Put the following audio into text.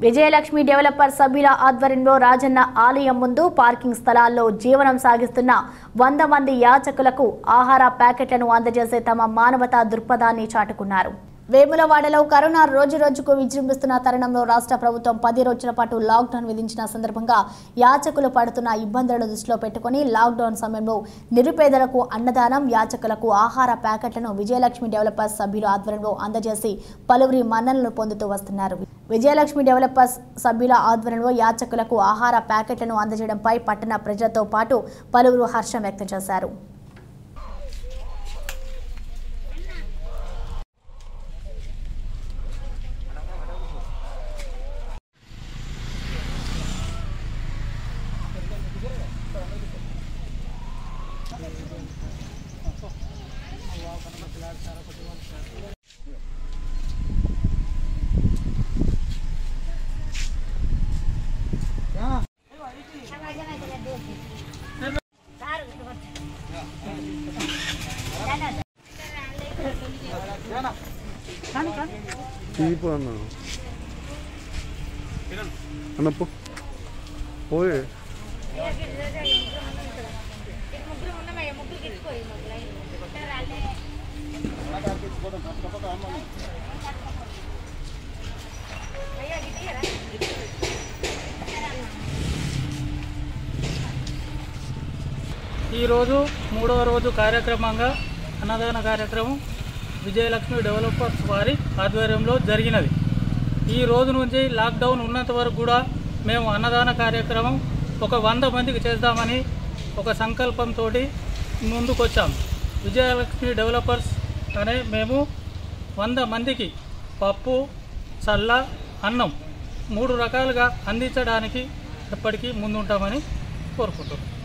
Vijayalakshmi developer సభ్యుల ఆధ్వర్యంలో రాజన్న ఆలయం ముందు పార్కింగ్ స్థలాల్లో జీవనం సాగిస్తున్న వంద మంది యాచకులకు ఆహార ప్యాకెట్లను అందజేసే తమ మానవతా దృక్పథాన్ని చాటుకున్నారు వేములవాడలో కరోనా రోజు రోజుకు విజృంభిస్తున్న తరుణంలో రాష్ట్ర ప్రభుత్వం పది రోజుల పాటు లాక్డౌన్ విధించిన సందర్భంగా యాచకులు పడుతున్న ఇబ్బందులను దృష్టిలో పెట్టుకుని లాక్డౌన్ సమయంలో నిరుపేదలకు అన్నదానం యాచకులకు ఆహార ప్యాకెట్లను విజయలక్ష్మి డెవలపర్స్ సభ్యుల ఆధ్వర్యంలో అందజేసి పలువురి మన్ననలు పొందుతూ వస్తున్నారు విజయలక్ష్మి డెవలపర్స్ సభ్యుల ఆధ్వర్యంలో యాచకులకు ఆహార ప్యాకెట్లను అందజేయడంపై పట్టణ ప్రజలతో పాటు పలువురు హర్షం వ్యక్తం చేశారు తీపు అన్న అన్న పో పోయే ఈరోజు మూడవ రోజు కార్యక్రమంగా అన్నదాన కార్యక్రమం విజయలక్ష్మి డెవలపర్స్ వారి ఆధ్వర్యంలో జరిగినది ఈ రోజు నుంచి లాక్డౌన్ ఉన్నంత వరకు కూడా మేము అన్నదాన కార్యక్రమం ఒక వంద మందికి చేద్దామని ఒక సంకల్పంతో ముందుకొచ్చాం విజయలక్ష్మి డెవలపర్స్ అనే మేము వంద మందికి పప్పు చల్ల అన్నం మూడు రకాలుగా అందించడానికి ఎప్పటికీ ముందుంటామని కోరుకుంటున్నాం